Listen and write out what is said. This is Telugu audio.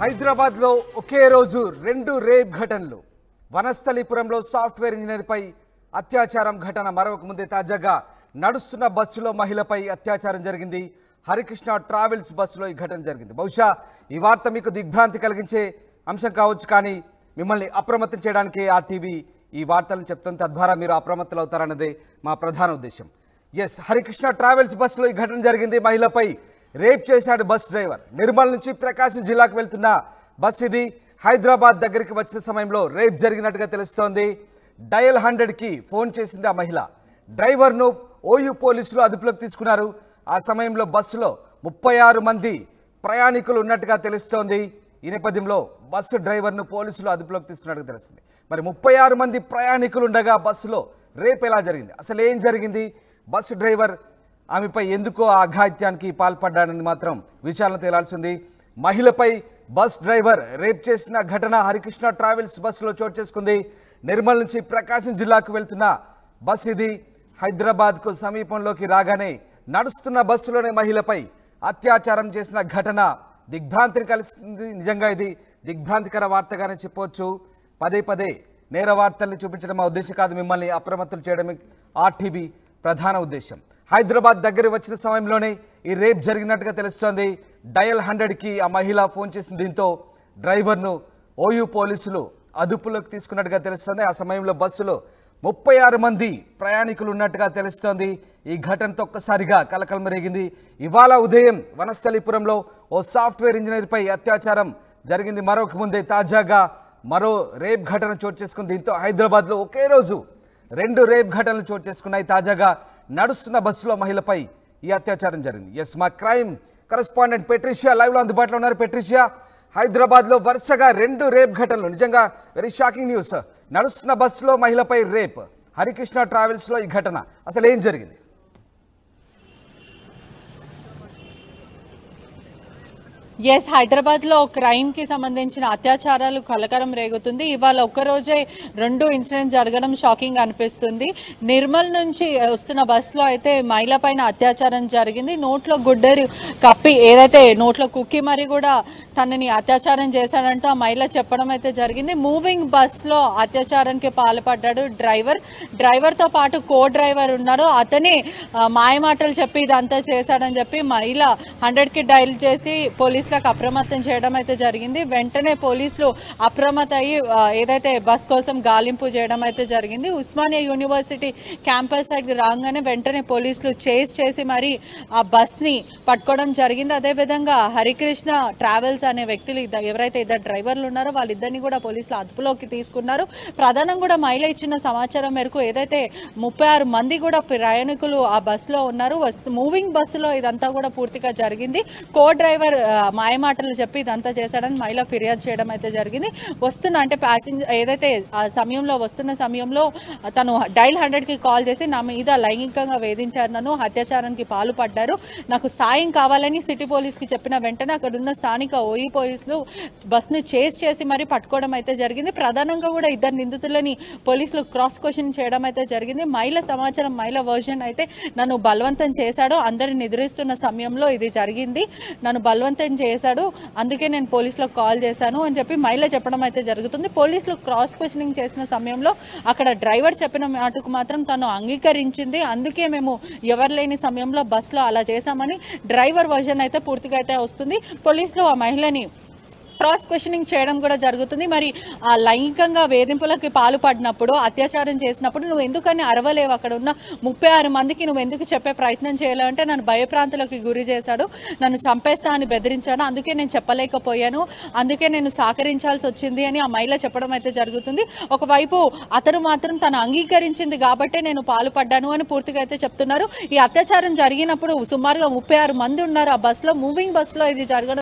హైదరాబాద్లో ఒకే రోజు రెండు రేప్ ఘటనలు వనస్థలీపురంలో సాఫ్ట్వేర్ ఇంజనీర్పై అత్యాచారం ఘటన మరొక ముందే తాజాగా నడుస్తున్న బస్సులో మహిళపై అత్యాచారం జరిగింది హరికృష్ణ ట్రావెల్స్ బస్సులో ఈ ఘటన జరిగింది బహుశా ఈ వార్త మీకు దిగ్భ్రాంతి కలిగించే అంశం కావచ్చు కానీ మిమ్మల్ని అప్రమత్తం చేయడానికి ఆ టీవీ ఈ వార్తలను చెప్తుంది తద్వారా మీరు అప్రమత్తులు అవుతారన్నదే మా ప్రధాన ఉద్దేశం ఎస్ హరికృష్ణ ట్రావెల్స్ బస్సులో ఈ ఘటన జరిగింది మహిళపై రేప్ చేశాడు బస్ డ్రైవర్ నిర్మల్ నుంచి ప్రకాశం జిల్లాకు వెళ్తున్న బస్ ఇది హైదరాబాద్ దగ్గరికి వచ్చిన సమయంలో రేప్ జరిగినట్టుగా తెలుస్తోంది డయల్ హండ్రెడ్కి ఫోన్ చేసింది ఆ మహిళ డ్రైవర్ను ఓయూ పోలీసులు అదుపులోకి తీసుకున్నారు ఆ సమయంలో బస్సులో ముప్పై ఆరు మంది ప్రయాణికులు ఉన్నట్టుగా తెలుస్తోంది ఈ నేపథ్యంలో బస్సు డ్రైవర్ను పోలీసులు అదుపులోకి తీసుకున్నట్టుగా తెలుస్తుంది మరి ముప్పై ఆరు మంది ప్రయాణికులు ఉండగా బస్సులో రేప్ ఎలా జరిగింది అసలు ఏం జరిగింది బస్సు డ్రైవర్ ఆమెపై ఎందుకో ఆ అఘాయిత్యానికి పాల్పడ్డాడని మాత్రం విచారణ తేలాల్సింది మహిళపై బస్ డ్రైవర్ రేప్ చేసిన ఘటన హరికృష్ణ ట్రావెల్స్ బస్సులో చోటు చేసుకుంది నిర్మల్ నుంచి ప్రకాశం జిల్లాకు వెళ్తున్న బస్ ఇది హైదరాబాద్కు సమీపంలోకి రాగానే నడుస్తున్న బస్సులోనే మహిళపై అత్యాచారం చేసిన ఘటన దిగ్భ్రాంతిని కలిసింది నిజంగా ఇది దిగ్భ్రాంతికర వార్తగానే చెప్పవచ్చు పదే పదే నేర వార్తల్ని చూపించడం మా ఉద్దేశం కాదు మిమ్మల్ని అప్రమత్తులు చేయడమే ఆర్టీవీ ప్రధాన ఉద్దేశం హైదరాబాద్ దగ్గర వచ్చిన సమయంలోనే ఈ రేప్ జరిగినట్టుగా తెలుస్తోంది డయల్ హండ్రెడ్కి ఆ మహిళ ఫోన్ చేసిన దీంతో డ్రైవర్ను ఓయూ పోలీసులు అదుపులోకి తీసుకున్నట్టుగా తెలుస్తోంది ఆ సమయంలో బస్సులో ముప్పై ఆరు మంది ప్రయాణికులు ఉన్నట్టుగా తెలుస్తోంది ఈ ఘటనతో ఒక్కసారిగా కలకలం రేగింది ఇవాళ ఉదయం వనస్థలీపురంలో ఓ సాఫ్ట్వేర్ ఇంజనీర్పై అత్యాచారం జరిగింది మరొక ముందే తాజాగా మరో రేప్ ఘటన చోటు చేసుకుంది దీంతో హైదరాబాద్లో ఒకే రోజు రెండు రేప్ ఘటనలు చోటు చేసుకున్నాయి తాజాగా నడుస్తున్న బస్సులో మహిళపై ఈ అత్యాచారం జరిగింది ఎస్ మా క్రైమ్ కరస్పాండెంట్ పెట్రిషియా లైవ్లో అందుబాటులో ఉన్నారు పెట్రిషియా హైదరాబాద్లో వరుసగా రెండు రేప్ ఘటనలు నిజంగా వెరీ షాకింగ్ న్యూస్ నడుస్తున్న బస్సులో మహిళపై రేప్ హరికృష్ణ ట్రావెల్స్లో ఈ ఘటన అసలు ఏం జరిగింది ఎస్ హైదరాబాద్ లో క్రైమ్ కి సంబంధించిన అత్యాచారాలు కలకరం రేగుతుంది ఇవాళ ఒక్కరోజే రెండు ఇన్సిడెంట్స్ జరగడం షాకింగ్ అనిపిస్తుంది నిర్మల్ నుంచి వస్తున్న బస్ లో అయితే మహిళ పైన అత్యాచారం జరిగింది నోట్లో గుడ్డరి కప్పి ఏదైతే నోట్లో కుక్కి మరి కూడా తనని అత్యాచారం చేశాడంటూ ఆ మహిళ చెప్పడం అయితే జరిగింది మూవింగ్ బస్ లో అత్యాచారానికి పాల్పడ్డాడు డ్రైవర్ డ్రైవర్ తో పాటు కో డ్రైవర్ ఉన్నాడు అతనే ఆ, మాయమాటలు చెప్పి ఇదంతా చేశాడని చెప్పి మహిళ హండ్రెడ్ కి డైల్ చేసి పోలీసులకు అప్రమత్తం చేయడం అయితే జరిగింది వెంటనే పోలీసులు అప్రమత్త అయ్యి ఆ, ఏదైతే బస్ కోసం గాలింపు చేయడం అయితే జరిగింది ఉస్మానియా యూనివర్సిటీ క్యాంపస్ సైడ్ రాగానే వెంటనే పోలీసులు చేస్ చేసి మరి ఆ బస్ ని పట్టుకోవడం జరిగింది అదేవిధంగా హరికృష్ణ ట్రావెల్స్ అనే వ్యక్తులు ఇద్ద- ఎవరైతే ఇద్దరు డ్రైవర్లు ఉన్నారో వాళ్ళిద్దరిని కూడా పోలీసులు అదుపులోకి తీసుకున్నారు ప్రధానం కూడా మహిళ ఇచ్చిన సమాచారం మేరకు ఏదైతే ముప్పై ఆరు మంది కూడా ప్రయాణికులు ఆ బస్సులో ఉన్నారు వస్తు మూవింగ్ బస్సులో ఇదంతా కూడా పూర్తిగా జరిగింది కో డ్రైవర్ ఆ, మాయమాటలు చెప్పి ఇదంతా చేశాడని మహిళ ఫిర్యాదు చేయడం అయితే జరిగింది వస్తున్న అంటే ప్యాసింజర్ ఏదైతే ఆ సమయంలో వస్తున్న సమయంలో తను డైల్ హండ్రెడ్కి కాల్ చేసి నా మీద లైంగికంగా వేధించారు నన్ను అత్యాచారానికి పాల్పడ్డారు నాకు సాయం కావాలని సిటీ పోలీస్కి చెప్పిన వెంటనే అక్కడ ఉన్న స్థానిక ఓయి పోలీసులు బస్ను చేస్ చేసి మరి పట్టుకోవడం అయితే జరిగింది ప్రధానంగా కూడా ఇద్దరు నిందితులని పోలీసులు క్రాస్ క్వశ్చన్ చేయడం అయితే జరిగింది మహిళ సమాచారం మహిళ వర్జన్ అయితే నన్ను బలవంతం చేశాడు అందరిని నిద్రిస్తున్న సమయంలో ఇది జరిగింది నన్ను బలవంతం చేశాడు అందుకే నేను పోలీసులకు కాల్ చేశాను అని చెప్పి మహిళ చెప్పడం అయితే జరుగుతుంది పోలీసులు క్రాస్ క్వశ్చనింగ్ చేసిన సమయంలో అక్కడ డ్రైవర్ చెప్పిన మాటకు మాత్రం తను అంగీకరించింది అందుకే మేము ఎవరు లేని సమయంలో బస్సులో అలా చేశామని డ్రైవర్ వర్జన్ అయితే పూర్తిగా అయితే వస్తుంది పోలీసులు ఆ మహిళని క్రాస్ క్వశ్చనింగ్ చేయడం కూడా జరుగుతుంది మరి ఆ లైంగికంగా వేధింపులకి పాల్పడినప్పుడు అత్యాచారం చేసినప్పుడు నువ్వు ఎందుకని అరవలేవు అక్కడ ఉన్న ముప్పై ఆరు మందికి నువ్వు ఎందుకు చెప్పే ప్రయత్నం చేయలేవు అంటే నన్ను భయప్రాంతులకు గురి చేశాడు నన్ను చంపేస్తా అని బెదిరించాడు అందుకే నేను చెప్పలేకపోయాను అందుకే నేను సహకరించాల్సి వచ్చింది అని ఆ మహిళ చెప్పడం అయితే జరుగుతుంది ఒకవైపు అతను మాత్రం తను అంగీకరించింది కాబట్టే నేను పాల్పడ్డాను అని పూర్తిగా అయితే చెప్తున్నారు ఈ అత్యాచారం జరిగినప్పుడు సుమారుగా ముప్పై ఆరు మంది ఉన్నారు ఆ బస్సులో మూవింగ్ బస్సులో ఇది జరగడం